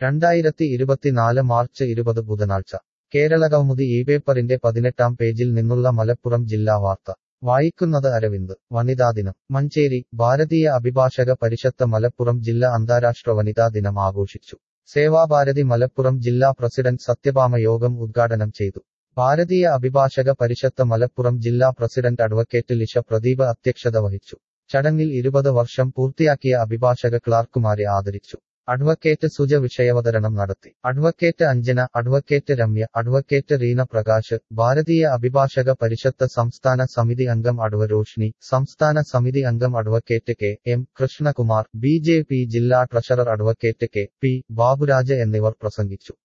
രണ്ടായിരത്തി ഇരുപത്തിനാല് മാർച്ച് ഇരുപത് ബുധനാഴ്ച കേരളകൗമുദി ഈ പേപ്പറിന്റെ പതിനെട്ടാം പേജിൽ നിന്നുള്ള മലപ്പുറം ജില്ലാ വാർത്ത വായിക്കുന്നത് അരവിന്ദ് വനിതാ ദിനം മഞ്ചേരി ഭാരതീയ അഭിഭാഷക പരിഷത്ത് മലപ്പുറം ജില്ല അന്താരാഷ്ട്ര വനിതാ ദിനം ആഘോഷിച്ചു സേവാഭാരതി മലപ്പുറം ജില്ലാ പ്രസിഡന്റ് സത്യഭാമ യോഗം ഉദ്ഘാടനം ചെയ്തു ഭാരതീയ അഭിഭാഷക പരിഷത്ത് മലപ്പുറം ജില്ലാ പ്രസിഡന്റ് അഡ്വക്കേറ്റ് ലിഷ പ്രദീപ് അധ്യക്ഷത വഹിച്ചു ചടങ്ങിൽ ഇരുപത് വർഷം പൂർത്തിയാക്കിയ അഭിഭാഷക ക്ലാർക്കുമാരെ ആദരിച്ചു അഡ്വക്കേറ്റ് സുജ വിഷയാവതരണം നടത്തി advocate Anjana advocate Ramya advocate Reena Prakash Bharatiya Abhibhashaka പരിഷത്ത് സംസ്ഥാന സമിതി അംഗം അഡ്വ രോഷ്നി സംസ്ഥാന സമിതി അംഗം advocate K M Krishnakumar B J P ജില്ലാ treasurer advocate K P Baburaj എന്നിവർ പ്രസംഗിച്ചു